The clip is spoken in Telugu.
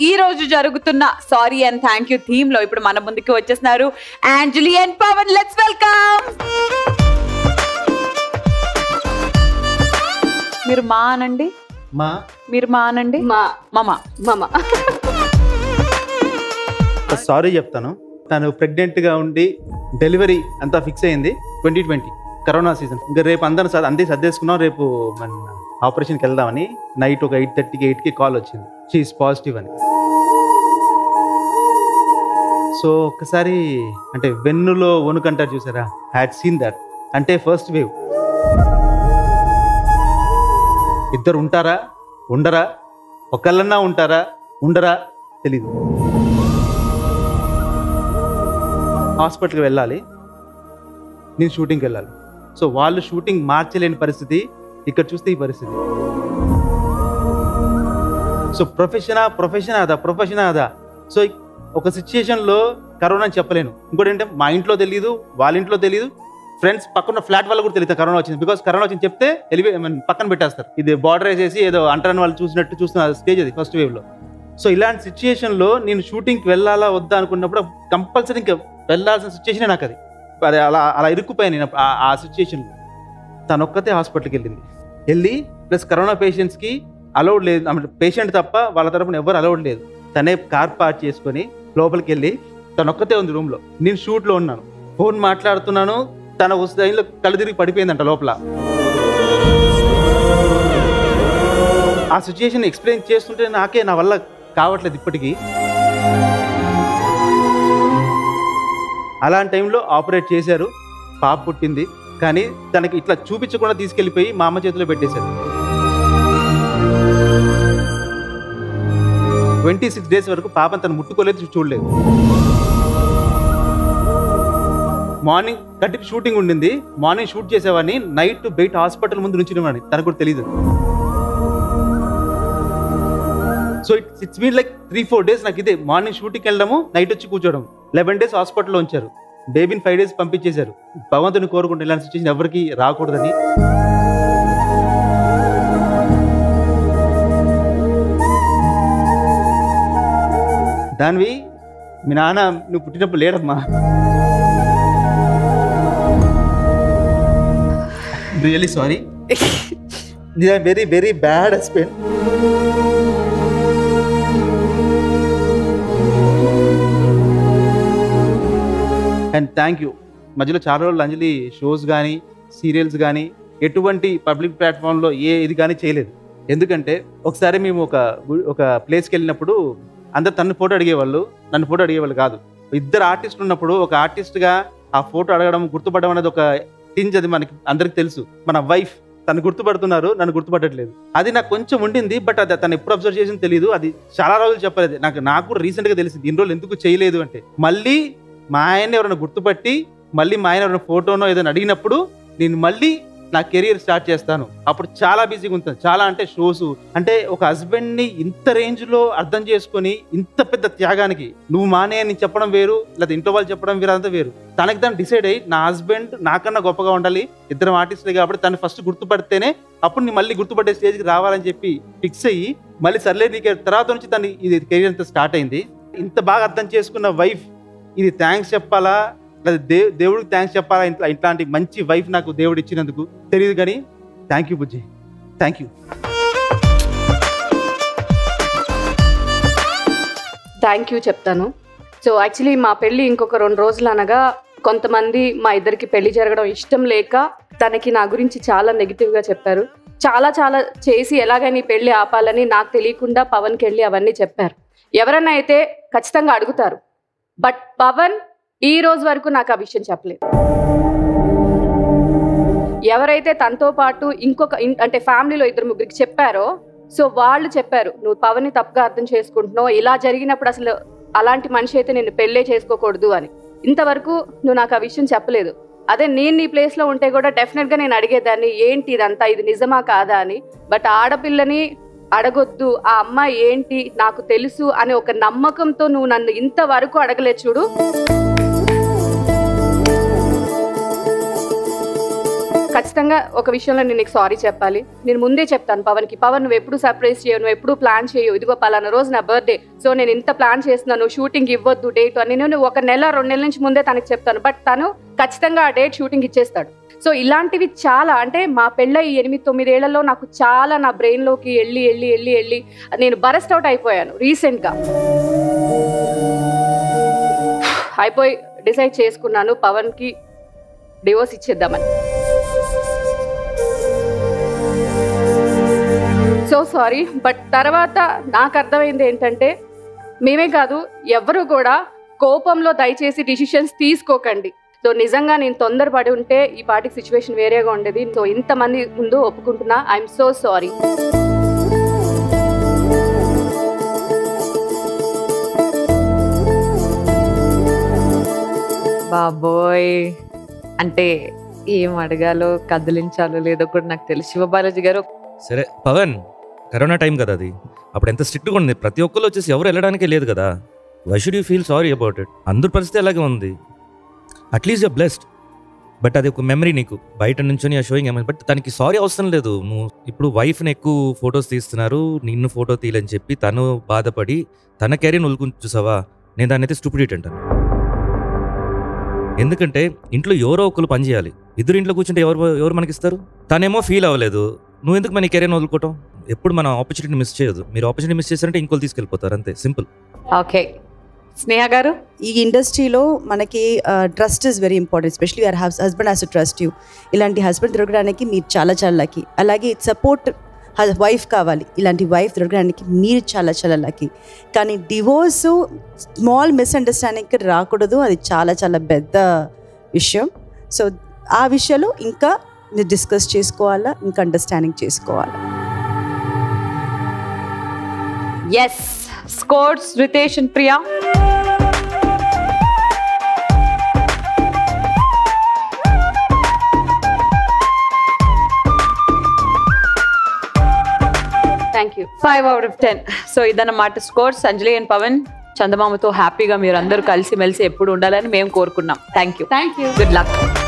ఈ రోజు జరుగుతున్న sorry and thank you theme లో ఇప్పుడు మన ముందుకి వచ్చేస్తున్నారు Anjali and Pavan let's welcome మీరు మా అనండి మా మీరు మా అనండి మా మామ మామ సారీ చెప్తాను తను ప్రెగ్నెంట్ గా ఉండి డెలివరీ అంతా ఫిక్స్ అయింది ట్వంటీ ట్వంటీ కరోనా సీజన్ ఇంకా రేపు అందరం సర్ అంతే సర్దేసుకున్నాం రేపు మన ఆపరేషన్కి వెళ్దామని నైట్ ఒక ఎయిట్ థర్టీకి ఎయిట్కి కాల్ వచ్చింది షీఈస్ పాజిటివ్ అని సో ఒక్కసారి అంటే వెన్నులో వణుకంటారు చూసారా హ్యాడ్ సీన్ దట్ అంటే ఫస్ట్ వేవ్ ఇద్దరు ఉంటారా ఉండరా ఒకళ్ళన్నా ఉంటారా ఉండరా తెలీదు హాస్పిటల్కి వెళ్ళాలి నేను షూటింగ్కి వెళ్ళాలి సో వాళ్ళు షూటింగ్ మార్చలేని పరిస్థితి ఇక్కడ చూస్తే ఈ పరిస్థితి సో ప్రొఫెషనా ప్రొఫెషన్ అదా ప్రొఫెషన్ అదా సో ఒక సిచ్యుయేషన్లో కరోనా అని చెప్పలేను ఇంకోటి ఏంటంటే మా ఇంట్లో తెలియదు వాళ్ళ ఇంట్లో తెలియదు ఫ్రెండ్స్ పక్కన ఫ్లాట్ వాళ్ళు కూడా తెలియదు కరోనా వచ్చింది బికాస్ కరోనా వచ్చింది చెప్తే ఎలివే I mean, పక్కన పెట్టేస్తారు ఇది బార్డర్ వేసేసి ఏదో అంటరాని వాళ్ళు చూసినట్టు చూస్తున్న స్టేజ్ అది ఫస్ట్ వేవ్లో సో ఇలాంటి సిచ్యుయేషన్లో నేను షూటింగ్కి వెళ్ళాలా వద్దా అనుకున్నప్పుడు కంపల్సరీ ఇంకా వెళ్ళాల్సిన సిచ్యుయేషనే నాకు అది అది అలా అలా ఇరుక్కుపోయాను నేను ఆ- ఆ సిచ్యుయేషన్లో తను ఒక్కతే హాస్పిటల్కి వెళ్ళింది వెళ్ళి ప్లస్ కరోనా పేషెంట్స్కి అలౌడ్ లేదు అంటే పేషెంట్ తప్ప వాళ్ళ తరపున ఎవరు అలౌడ్ లేదు తనే కార్ పార్క్ చేసుకొని లోపలికి వెళ్ళి తను ఒక్కతే ఉంది రూమ్లో నేను షూట్లో ఉన్నాను ఫోన్ మాట్లాడుతున్నాను తన టైంలో కళ్ళు తిరిగి పడిపోయిందంట లోపల ఆ సిచ్యుయేషన్ ఎక్స్ప్లెయిన్ చేస్తుంటే నాకే నా వల్ల కావట్లేదు ఇప్పటికీ అలాంటి టైంలో ఆపరేట్ చేశారు పాప పుట్టింది కానీ తనకి ఇట్లా చూపించకుండా తీసుకెళ్ళిపోయి మా అమ్మ చేతిలో పెట్టేశారు ట్వంటీ సిక్స్ డేస్ వరకు పాపను తను ముట్టుకోలేదు చూడలేదు మార్నింగ్ థర్టీ షూటింగ్ ఉండింది మార్నింగ్ షూట్ చేసేవాడిని నైట్ బయట హాస్పిటల్ ముందు నుంచినవాడిని తనకు కూడా తెలియదు so it's it's mean like three four days నాకు ఇదే మార్నింగ్ షూటింగ్కి వెళ్ళడము నైట్ వచ్చి కూర్చోవడం లెవెన్ డేస్ హాస్పిటల్లో ఉంచారు బేబీని ఫైవ్ డేస్ పంపించేశారు భగవంతుని కోరుకుంటే ఇలాంటి సిచ్యువేషన్ ఎవరికి రాకూడదని దానివి మీ నాన్న నువ్వు పుట్టినప్పుడు లేడమ్మా really sorry very very bad husband and thank you మధ్యలో చాలా రోజులు అంజలి షోస్ కానీ సీరియల్స్ కానీ ఎటువంటి పబ్లిక్ ప్లాట్ఫామ్లో ఏ ఇది కానీ చేయలేదు ఎందుకంటే ఒకసారి మేము ఒక గు- ఒక ప్లేస్కి వెళ్ళినప్పుడు అందరు తను ఫోటో అడిగేవాళ్ళు నన్ను ఫోటో అడిగేవాళ్ళు కాదు ఇద్దరు ఆర్టిస్టులు ఉన్నప్పుడు ఒక ఆర్టిస్ట్గా ఆ ఫోటో అడగడం గుర్తుపడడం అనేది ఒక థింగ్స్ అది మనకి అందరికి తెలుసు మన వైఫ్ తను గుర్తుపడుతున్నారు నన్ను గుర్తుపట్టట్లేదు అది నాకు కొంచెం ఉండింది బట్ అది తను ఎప్పుడు అబ్జర్వ్ చేసింది తెలియదు అది చాలా రోజులు చెప్పలేదు నాకు నాకు కూడా రీసెంట్గా తెలిసింది ఇన్ని రోజులు ఎందుకు చేయలేదు అంటే మళ్ళీ మా ఆయన్ని ఎవరైనా గుర్తుపట్టి మళ్ళీ మా ఆయన ఎవరైనా ఫోటోనో ఏదైనా అడిగినప్పుడు నేను మళ్ళీ నా కెరీర్ స్టార్ట్ చేస్తాను అప్పుడు చాలా బిజీగా ఉంటుంది చాలా అంటే షోస్ అంటే ఒక హస్బెండ్ని ఇంత రేంజ్లో అర్థం చేసుకొని ఇంత పెద్ద త్యాగానికి నువ్వు మానే అని చెప్పడం వేరు లేదా ఇంట్లో వాళ్ళు చెప్పడం వేరు అంతా వేరు తనకి తను డిసైడ్ అయ్యి నా హస్బెండ్ నాకన్నా గొప్పగా ఉండాలి ఇద్దరం ఆర్టిస్టులు కాబట్టి తను ఫస్ట్ గుర్తుపడితేనే అప్పుడు నీ మళ్ళీ గుర్తుపట్టే స్టేజ్కి రావాలని చెప్పి ఫిక్స్ అయ్యి మళ్ళీ సర్లే నీకు తర్వాత నుంచి తను ఇది కెరీర్ అంతా స్టార్ట్ అయింది ఇంత బాగా అర్థం చేసుకున్న వైఫ్ ఇది థ్యాంక్స్ చెప్పాలా లేదా దే దేవుడికి థ్యాంక్స్ చెప్పాలా ఇట్లా ఇట్లాంటి మంచి వైఫ్ నాకు దేవుడు ఇచ్చినందుకు తెలియదు కానీ thank you Bujji thank you thank you చెప్తాను సో యాక్చువల్లీ మా పెళ్ళి ఇంకొక రెండు రోజులు అనగా కొంతమంది మా ఇద్దరికి పెళ్లి జరగడం ఇష్టం లేక తనకి నా గురించి చాలా నెగిటివ్గా చెప్పారు చాలా చాలా చేసి ఎలాగైనా ఈ పెళ్లి ఆపాలని నాకు తెలియకుండా పవన్కి వెళ్ళి అవన్నీ చెప్పారు ఎవరన్నా అయితే ఖచ్చితంగా అడుగుతారు బట్ పవన్ ఈ రోజు వరకు నాకు ఆ విషయం చెప్పలేదు ఎవరైతే తనతో పాటు ఇంకొక ఇన్- అంటే ఫ్యామిలీలో ఇద్దరు ముగ్గురికి చెప్పారో సో వాళ్ళు చెప్పారు నువ్వు పవన్ని తప్పుగా అర్థం చేసుకుంటున్నావు ఇలా జరిగినప్పుడు అసలు అలాంటి మనిషి అయితే నేను పెళ్ళే చేసుకోకూడదు అని ఇంతవరకు నువ్వు నాకు ఆ విషయం చెప్పలేదు అదే నేను నీ ప్లేస్లో ఉంటే కూడా డెఫినెట్గా నేను అడిగేదాన్ని ఏంటి ఇదంతా ఇది నిజమా కాదా అని బట్ ఆడపిల్లని అడగొద్దు ఆ అమ్మాయి ఏంటి నాకు తెలుసు అనే ఒక నమ్మకంతో నువ్వు నన్ను ఇంతవరకు అడగలేదు చూడు ఖచ్చితంగా ఒక విషయంలో నేను నీకు సారీ చెప్పాలి నేను ముందే చెప్తాను పవన్కి పవన్ నువ్వు ఎప్పుడు సర్ప్రైజ్ చేయవు నువ్వు ఎప్పుడు ప్లాన్ చేయవు ఇదిగో పలానా రోజు నా బర్త్డే సో నేను ఇంత ప్లాన్ చేస్తున్నాను షూటింగ్ ఇవ్వద్దు డేట్ అని నేను ఒక నెల రెండు నెలల నుంచి ముందే తనకి చెప్తాను బట్ తను ఖచ్చితంగా ఆ డేట్ షూటింగ్ ఇచ్చేస్తాడు సో ఇలాంటివి చాలా అంటే మా పెళ్ళ ఈ ఎనిమిది తొమ్మిదేళ్లలో నాకు చాలా నా బ్రెయిన్లోకి వెళ్ళి వెళ్ళి వెళ్ళి వెళ్ళి నేను బరస్ట్ అవుట్ అయిపోయాను రీసెంట్గా అయిపోయి డిసైడ్ చేసుకున్నాను పవన్కి డివోర్స్ ఇచ్చేద్దామని సో సారీ బట్ తర్వాత నాకు అర్థమైంది ఏంటంటే మేమే కాదు ఎవరు కూడా కోపంలో దయచేసి డిసిషన్స్ తీసుకోకండి సో నిజంగా నేను తొందరపడి ఉంటే ఈ పాటికి సిచ్యువేషన్ వేరేగా ఉండేది సో ఇంతమంది ముందు ఒప్పుకుంటున్నా ఐఎమ్ సో సారీ బాబోయ్ అంటే ఏం అడగాలో కదిలించాలో లేదో కూడా నాకు తెలుసు శివబాలాజీ గారు సరే పవన్ కరోనా టైం కదా అది అప్పుడు ఎంత స్ట్రిక్ట్గా ఉంది ప్రతి ఒక్కరు వచ్చేసి ఎవరు వెళ్ళడానికే లేదు కదా why should you feel sorry about it అందరి పరిస్థితి అలాగే ఉంది అట్లీస్ట్ యూ బ్లెస్డ్ బట్ అది ఒక మెమరీ నీకు బయట నుంచి ఆ షోయింగ్ ఏమైంది బట్ దానికి సారీ అవసరం లేదు నువ్వు ఇప్పుడు వైఫ్ని ఎక్కువ ఫొటోస్ తీస్తున్నారు నిన్ను ఫోటో తీయలని చెప్పి తను బాధపడి తన కెరీర్ వదులుకుని చూసావా నేను దాన్ని అయితే స్టూపిడిట్ అంటాను ఎందుకంటే ఇంట్లో ఎవరో ఒకరు పని చేయాలి ఇద్దరు ఇంట్లో కూర్చుంటే ఎవరు ఎవరు మనకి ఇస్తారు తనేమో ఫీల్ అవ్వలేదు నువ్వు ఎందుకు మన కెరీర్ వదులుకోవటం ఎప్పుడు మన ఆపర్చునిటీ మిస్ చేయదు మీరు ఆపర్చునిటీ మిస్ చేశారంటే ఇంకోళ్ళు తీసుకెళ్ళిపోతారు అంతే సింపుల్ ఓకే స్నేహ గారు ఈ ఇండస్ట్రీలో మనకి trust is very important especially your husband has to trust you ఇలాంటి హస్బెండ్ దొరకడానికి మీరు చాలా చాలా లక్కీ అలాగే సపోర్ట్ వైఫ్ కావాలి ఇలాంటి వైఫ్ దొరకడానికి మీరు చాలా చాలా లక్కీ కానీ డివోర్స్ స్మాల్ మిస్అండర్స్టాండింగ్కి రాకూడదు అది చాలా చాలా పెద్ద విషయం సో ఆ విషయాలు ఇంకా మీరు డిస్కస్ చేసుకోవాలా ఇంకా అండర్స్టాండింగ్ చేసుకోవాలా yes scores Ritesh and Priya thank you five out of ten so ఇదన్నమాట స్కోర్స్ అంజలి అండ్ పవన్ చందమామతో హ్యాపీగా మీరు అందరూ కలిసి మెలిసి ఎప్పుడు ఉండాలని మేము కోరుకున్నాం thank you thank you good luck